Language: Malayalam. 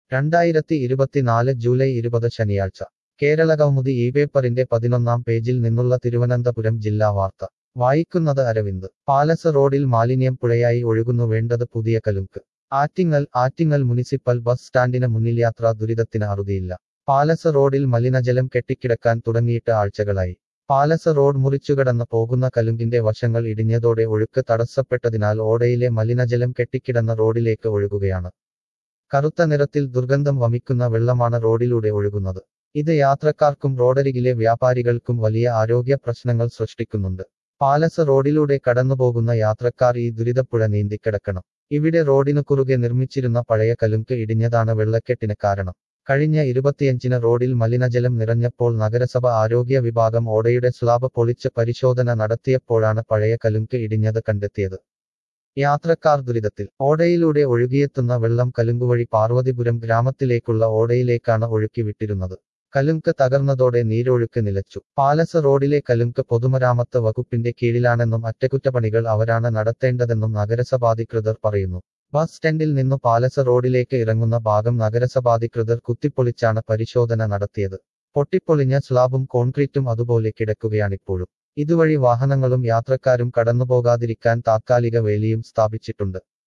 രണ്ടായിരത്തി ഇരുപത്തിനാല് ജൂലൈ ഇരുപത് ശനിയാഴ്ച കേരള കൗമുദി ഈ പേപ്പറിന്റെ പതിനൊന്നാം പേജിൽ നിന്നുള്ള തിരുവനന്തപുരം ജില്ലാ വാർത്ത വായിക്കുന്നത് അരവിന്ദ് പാലസ് റോഡിൽ മാലിന്യം പുഴയായി ഒഴുകുന്നു വേണ്ടത് പുതിയ കലുങ്ക് ആറ്റിങ്ങൽ ആറ്റിങ്ങൽ മുനിസിപ്പൽ ബസ് സ്റ്റാൻഡിന് മുന്നിൽ യാത്രാ ദുരിതത്തിന് അറുതിയില്ല പാലസ് റോഡിൽ മലിനജലം കെട്ടിക്കിടക്കാൻ തുടങ്ങിയിട്ട് ആഴ്ചകളായി പാലസ് റോഡ് മുറിച്ചുകടന്ന് പോകുന്ന കലുങ്കിന്റെ വശങ്ങൾ ഇടിഞ്ഞതോടെ ഒഴുക്ക് തടസ്സപ്പെട്ടതിനാൽ ഓടയിലെ മലിനജലം കെട്ടിക്കിടന്ന റോഡിലേക്ക് ഒഴുകുകയാണ് കറുത്ത നിറത്തിൽ ദുർഗന്ധം വമിക്കുന്ന വെള്ളമാണ് റോഡിലൂടെ ഒഴുകുന്നത് ഇത് യാത്രക്കാർക്കും റോഡരികിലെ വ്യാപാരികൾക്കും വലിയ ആരോഗ്യ പ്രശ്നങ്ങൾ സൃഷ്ടിക്കുന്നുണ്ട് പാലസ് റോഡിലൂടെ കടന്നുപോകുന്ന യാത്രക്കാർ ഈ ദുരിതപ്പുഴ നീന്തിക്കിടക്കണം ഇവിടെ റോഡിനു കുറുകെ നിർമ്മിച്ചിരുന്ന പഴയ കലുങ്ക് ഇടിഞ്ഞതാണ് വെള്ളക്കെട്ടിന് കാരണം കഴിഞ്ഞ ഇരുപത്തിയഞ്ചിന് റോഡിൽ മലിനജലം നിറഞ്ഞപ്പോൾ നഗരസഭ ആരോഗ്യ വിഭാഗം ഓടയുടെ സ്ലാബ് പൊളിച്ച് പരിശോധന നടത്തിയപ്പോഴാണ് പഴയ കലുങ്ക് ഇടിഞ്ഞത് കണ്ടെത്തിയത് യാത്രക്കാർ ദുരിതത്തിൽ ഓടയിലൂടെ ഒഴുകിയെത്തുന്ന വെള്ളം കലുങ്കുവഴി പാർവതിപുരം ഗ്രാമത്തിലേക്കുള്ള ഓടയിലേക്കാണ് ഒഴുക്കി വിട്ടിരുന്നത് കലുങ്ക് തകർന്നതോടെ നീരൊഴുക്ക് നിലച്ചു പാലസ് റോഡിലെ കലുങ്ക് പൊതുമരാമത്ത് വകുപ്പിന്റെ കീഴിലാണെന്നും അറ്റകുറ്റപ്പണികൾ അവരാണ് നടത്തേണ്ടതെന്നും നഗരസഭാധികൃതർ പറയുന്നു ബസ് സ്റ്റാൻഡിൽ നിന്നു പാലസ് റോഡിലേക്ക് ഇറങ്ങുന്ന ഭാഗം നഗരസഭാധികൃതർ കുത്തിപ്പൊളിച്ചാണ് പരിശോധന നടത്തിയത് പൊട്ടിപ്പൊളിഞ്ഞ സ്ലാബും കോൺക്രീറ്റും അതുപോലെ കിടക്കുകയാണിപ്പോഴും ഇതുവഴി വാഹനങ്ങളും യാത്രക്കാരും കടന്നുപോകാതിരിക്കാൻ താത്കാലിക വേലിയും സ്ഥാപിച്ചിട്ടുണ്ട്